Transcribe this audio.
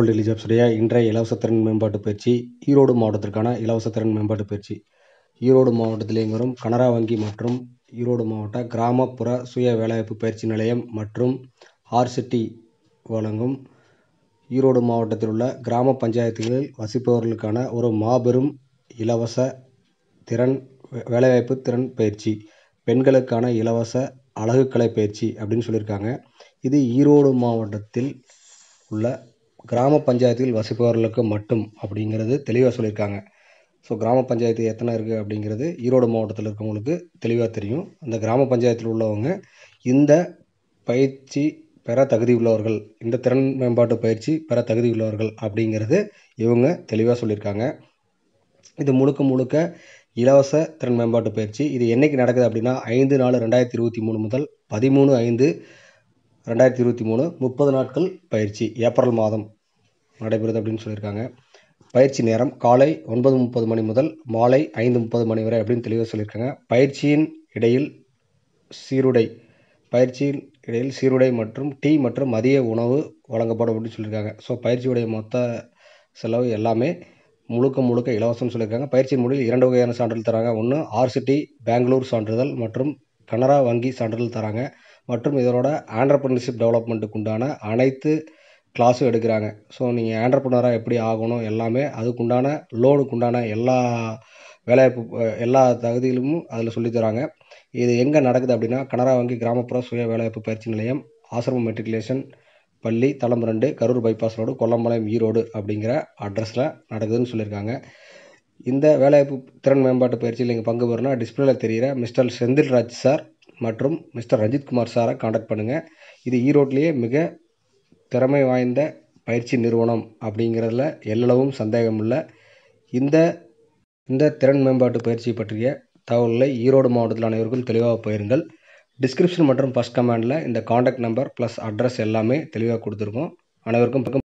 global daily ஜாப்ஸுடைய இன்றைய இலவச திறன் மேம்பாட்டு பயிற்சி ஈரோடு மாவட்டத்திற்கான இலவச திறன் மேம்பாட்டு பயிற்சி ஈரோடு மாவட்டத்தில் இயங்கி வரும் கனரா வங்கி மற்றும் ஈரோடு மாவட்ட கிராமப்புற சுய வேலைவாய்ப்பு பயிற்சி நிலையம் மற்றும் ஆர்சிட்டி வழங்கும் ஈரோடு மாவட்டத்தில் உள்ள கிராம பஞ்சாயத்துகளில் வசிப்பவர்களுக்கான ஒரு மாபெரும் இலவச திறன் வே- வேலைவாய்ப்பு திறன் பயிற்சி பெண்களுக்கான இலவச அழகுக்கலை பயிற்சி அப்படின்னு சொல்லியிருக்காங்க இது ஈரோடு மாவட்டத்தில் உள்ள கிராம பஞ்சாயத்தில் வசிப்பவர்களுக்கு மட்டும் அப்படிங்கிறது தெளிவாக சொல்லியிருக்காங்க ஸோ கிராம பஞ்சாயத்து எத்தனை இருக்குது அப்படிங்கிறது ஈரோடு மாவட்டத்தில் இருக்கவங்களுக்கு தெளிவாக தெரியும் அந்த கிராம பஞ்சாயத்தில் உள்ளவங்க இந்த பயிற்சி பெற தகுதி உள்ளவர்கள் இந்த திறன் மேம்பாட்டு பயிற்சி பெற தகுதி உள்ளவர்கள் அப்படிங்கிறது இவங்க தெளிவாக சொல்லியிருக்காங்க இது முழுக்க முழுக்க இலவச திறன் மேம்பாட்டு பயிற்சி இது என்னைக்கு நடக்குது அப்படின்னா ஐந்து நாலு ரெண்டாயிரத்தி இருபத்தி மூணு முதல் பதிமூணு ஐந்து ரெண்டாயிரத்தி இருபத்தி மூணு முப்பது நாட்கள் பயிற்சி ஏப்ரல் மாதம் நடைபெறுது அப்படின்னு சொல்லியிருக்காங்க பயிற்சி நேரம் காலை ஒன்பது முப்பது மணி முதல் மாலை ஐந்து முப்பது மணி வரை அப்படின்னு தெளிவாக சொல்லியிருக்காங்க பயிற்சியின் இடையில் சீருடை பயிற்சியின் இடையில் சீருடை மற்றும் டீ மற்றும் மதிய உணவு வழங்கப்படும் அப்படின்னு சொல்லியிருக்காங்க ஸோ பயிற்சியுடைய மொத்த செலவு எல்லாமே முழுக்க முழுக்க இலவசம்னு சொல்லியிருக்காங்க பயிற்சியின் முடிவில் இரண்டு வகையான சான்றிதழ் தராங்க ஒன்று ஆர்சிட்டி பெங்களூர் சான்றிதழ் மற்றும் கனரா வங்கி சான்றிதழ் தராங்க மற்றும் இதனோட ஆண்டர்பிரினர்ஷிப் டெவலப்மெண்ட்டுக்கு உண்டான அனைத்து கிளாஸும் எடுக்கிறாங்க ஸோ நீங்கள் ஆண்டர்பிரினராக எப்படி ஆகணும் எல்லாமே அதுக்குண்டான லோனுக்கு உண்டான எல்லா வேலைவாய்ப்பு அஹ், எல்லா தகுதியிலும் அதில் சொல்லித் தராங்க இது எங்கே நடக்குது அப்படின்னா கனரா வங்கி கிராமப்புற சுய வேலைவாய்ப்பு பயிற்சி நிலையம் ஆசிரமம் மெட்ரிகுலேஷன் பள்ளி தளம் ரெண்டு கரூர் பைபாஸ் ரோடு கொல்லம்பாளையம் ஈரோடு அப்படிங்கிற அட்ரஸில் நடக்குதுன்னு சொல்லியிருக்காங்க இந்த வேலைவாய்ப்பு திறன் மேம்பாட்டு பயிற்சியில் நீங்கள் பங்கு பெறணும்னா டிஸ்பிளேல தெரிகிற மிஸ்டர் செந்தில்ராஜ் சார் மற்றும் மிஸ்டர் ரஞ்சித்குமார் சாரை காண்டாக்ட் பண்ணுங்கள் இது ஈரோட்லேயே மிக திறமை வாய்ந்த பயிற்சி நிறுவனம் அப்படிங்கிறதுல எல்லளவும் சந்தேகம் இல்லை இந்த இந்த திறன் மேம்பாட்டு பயிற்சி பற்றிய தகவல்களை ஈரோடு மாவட்டத்தில் அனைவருக்கும் தெளிவாக பகிருங்கள் டிஸ்கிரிப்ஷன் மற்றும் ஃபஸ்ட் கமெண்டில் இந்த காண்டாக்ட் நம்பர் ப்ளஸ் அட்ரஸ் எல்லாமே தெளிவாக கொடுத்துருக்கோம் அனைவருக்கும்